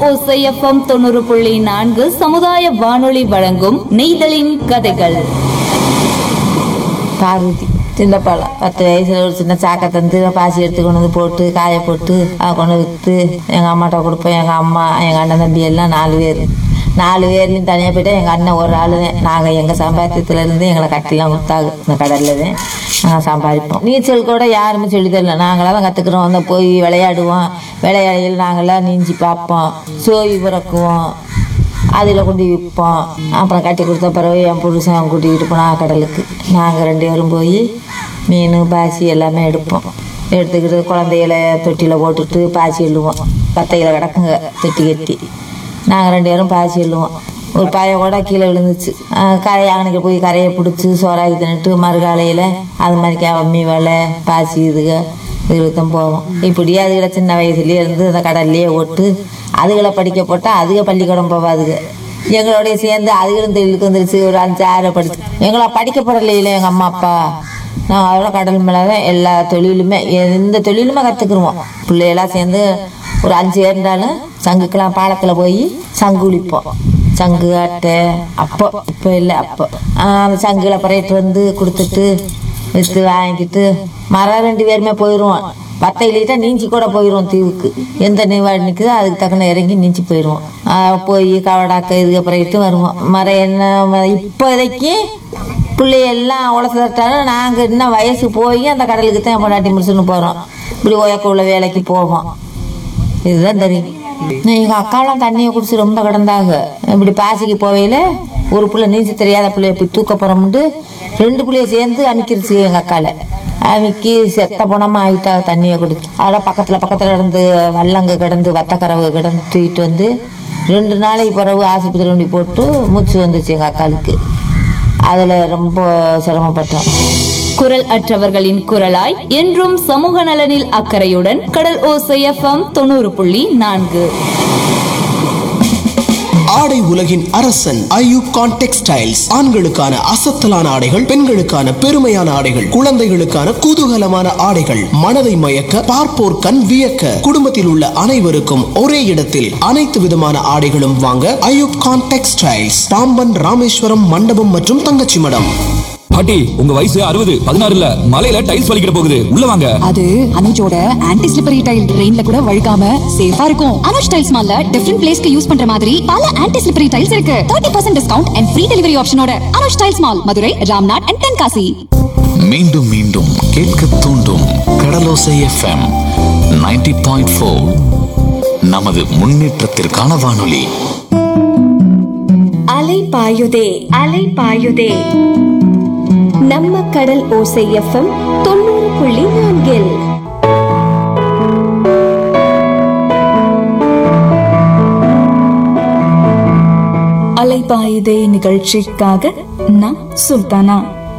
ஓசைஎஃப்எம் தொண்ணூறு புள்ளி நான்கு சமுதாய வானொலி வழங்கும் நெய்தலின் கதைகள் பார்வதி சின்ன பழம் பத்து வயசுல ஒரு சின்ன சாக்கை தந்து பாசி எடுத்து கொண்டு வந்து போட்டு காய போட்டு அதை கொண்டு விற்று எங்கள் அம்மாட்ட கொடுப்பேன் எங்கள் அம்மா எங்கள் அண்ணன் தம்பி எல்லாம் நாலு பேர் நாலு பேர்லையும் தனியாக போயிட்டா எங்கள் அண்ணன் ஒரு ஆளு நாங்கள் எங்கள் சம்பாத்தியத்துல இருந்து எங்களை கட்டிலாம் கொடுத்தாங்க இந்த கடல்ல தான் நாங்கள் சம்பாதிப்போம் நீச்சல் கூட யாருமே சொல்லி தரல நாங்களாம் தான் கற்றுக்குறோம் அந்த போய் விளையாடுவோம் விளையாடியில் நாங்களாம் நீஞ்சி பார்ப்போம் சோவி பிறக்குவோம் அதில் கொண்டு விற்போம் அப்புறம் கட்டி கொடுத்த பிறகு என் புருஷன் கூட்டிகிட்டு போனால் கடலுக்கு நாங்கள் ரெண்டு பேரும் போய் மீன் பாசி எல்லாமே எடுப்போம் எடுத்துக்கிட்டு குழந்தைகளை தொட்டியில் போட்டுட்டு பாசி எழுவோம் பத்தையில் கிடக்குங்க தொட்டி கட்டி நாங்கள் ரெண்டு பேரும் பாசி எழுவோம் ஒரு பைய கூட கீழே விழுந்துச்சு அஹ் கரை அங்கனைக்கு போய் கரையை பிடிச்சி சோறாக்கி தின்னுட்டு மறுகாலையில் அது மாதிரி கம்மி வேலை பாசி இதுக இதுகளுக்கு தான் போவோம் இப்படியே அதுகளை சின்ன வயசுலேயே இருந்து அந்த கடல்லையே ஓட்டு அதுகளை படிக்க போட்டால் அதுக பள்ளிக்கூடம் போவாதுங்க எங்களோடய சேர்ந்து அதுகளும் தொழிலுக்கு வந்துருச்சு ஒரு அஞ்சு ஆறு படிச்சு எங்களை படிக்க போடலையில எங்கள் அம்மா அப்பா நான் அதோட கடல் மேலே தான் எல்லா தொழிலுமே எந்த தொழிலுமே கற்றுக்குருவோம் பிள்ளையெல்லாம் சேர்ந்து ஒரு அஞ்சு பேர் இருந்தாலும் சங்குக்கெல்லாம் பாலத்தில் போய் சங்கு குளிப்போம் சங்கு அட்டை அப்போ இப்போ இல்லை அப்போ ஆஹ் அந்த சங்குல பறையிட்டு வந்து கொடுத்துட்டு விற்று வாங்கிட்டு மரம் ரெண்டு பேருமே போயிடுவோம் பத்தை லிட்டர் நீஞ்சி கூட போயிடுவோம் தீவுக்கு எந்த நீவாடு நிற்குதோ அதுக்கு தக்கன இறங்கி நீஞ்சி போயிடுவோம் ஆஹ் போய் கவடாக்க இதுக்கு பறையிட்டு வருவோம் மரம் என்ன ம- இப்போதைக்கு பிள்ளையெல்லாம் உழச்சு தட்டாலும் நாங்கள் இன்னும் வயசு போய் அந்த கடலுக்கு தான் பொண்டாட்டி முடிச்சுன்னு போகிறோம் இப்படி ஓயக்க உள்ள வேலைக்கு போவோம் இதுதான் தெரியும் எங்கள் அக்காலாம் தண்ணியை குடிச்சு ரொம்ப கிடந்தாங்க இப்படி பாசிக்கு போவையில் ஒரு பிள்ளை நீச்சல் தெரியாத பிள்ளைய போய் தூக்க போகிறோம்ட்டு ரெண்டு பிள்ளைய சேர்ந்து அமுக்கிருச்சு எங்கள் அக்கால அமுக்கி செத்த பணமா ஆகிட்டா தண்ணியை குடிச்சு அதெல்லாம் பக்கத்தில் பக்கத்தில் கிடந்து வல்லங்க கிடந்து வத்தக்கரவு கிடந்து தூக்கிட்டு வந்து ரெண்டு நாளைக்கு பிறகு ஆஸ்பத்திரி கொண்டு போட்டு மூச்சு வந்துச்சு எங்கள் அக்காளுக்கு அதில் ரொம்ப சிரமப்பட்டோம் குரல் அற்றவர்களின் குரலாய் என்றும் சமூக நலனில் அக்கறையுடன் கடல் ஓசைஎஃப்எம் தொண்ணூறு புள்ளி நான்கு ஆடை உலகின் அரசன் ஐயூப் கான் டெக்ஸ்டைல்ஸ் ஆண்களுக்கான அசத்தலான ஆடைகள் பெண்களுக்கான பெருமையான ஆடைகள் குழந்தைகளுக்கான குதூகலமான ஆடைகள் மனதை மயக்க பார்ப்போர் கண் வியக்க குடும்பத்தில் உள்ள அனைவருக்கும் ஒரே இடத்தில் அனைத்து விதமான ஆடைகளும் வாங்க ஐயூப் கான் டெக்ஸ்டைல்ஸ் பாம்பன் ராமேஸ்வரம் மண்டபம் மற்றும் தங்கச்சி மடம் பாட்டி உங்க வயசு அறுபது பதினாறுல மலையில டைல்ஸ் வலிக்கிட போகுது உள்ள வாங்க அது அனுஜோட ஆன்டி ஸ்லிப்பரி டைல் ரெயின்ல கூட வழுக்காம சேஃபா இருக்கும் அனுஜ் டைல்ஸ் மால்ல டிஃபரெண்ட் பிளேஸ்க்கு யூஸ் பண்ற மாதிரி பல ஆன்டி ஸ்லிப்பரி டைல்ஸ் இருக்கு 30% percent discount and free delivery ஆப்ஷனோட Anuj tiles mall Madurai Ramnad and Tenkasi மீண்டும் மீண்டும் கேட்க தூண்டும் கடலோசை எஃப்எம் 90.4 பாயிண்ட் ஃபோர் நமது முன்னேற்றத்திற்கான வானொலி அலை பாயுதே அலை பாயுதே நம்ம கடல் ஓசை எஃப்எம் தொண்ணூறு புள்ளி நான்கில் அலைபாயுதே நிகழ்ச்சிக்காக நான் சுல்தானா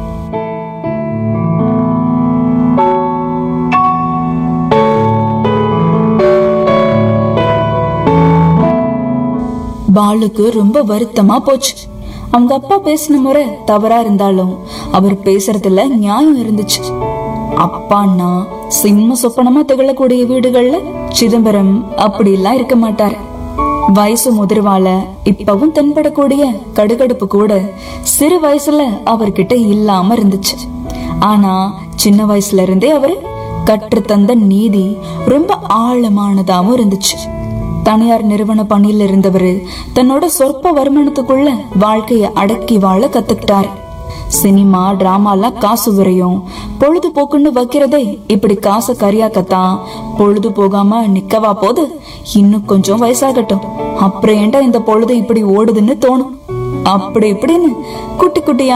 பாலுக்கு ரொம்ப வருத்தமா போச்சு அவங்க அப்பா பேசின முறை தவறா இருந்தாலும் அவர் பேசுறதுல நியாயம் இருந்துச்சு அப்பான்னா சிம்ம சொப்பனமா திகழக்கூடிய வீடுகள்ல சிதம்பரம் அப்படி எல்லாம் இருக்க மாட்டாரு வயசு முதிர்வால இப்பவும் தென்படக்கூடிய கடுகடுப்பு கூட சிறு வயசுல அவர்கிட்ட இல்லாம இருந்துச்சு ஆனா சின்ன வயசுல இருந்தே அவரு கற்றுத்தந்த நீதி ரொம்ப ஆழமானதாவும் இருந்துச்சு தனியார் நிறுவன பணியில இருந்தவரு தன்னோட சொற்ப வருமானத்துக்குள்ள வாழ்க்கைய அடக்கி வாழ கத்துக்கிட்டாரு சினிமா டிராமாலாம் காசு விரையும் பொழுதுபோக்குன்னு வைக்கிறதே இப்படி காசை கரியாக்கத்தான் பொழுது போகாம நிக்கவா போது இன்னும் கொஞ்சம் வயசாகட்டும் அப்புறம் ஏன்டா இந்த பொழுது இப்படி ஓடுதுன்னு தோணும் அப்படி இப்படின்னு குட்டி குட்டியா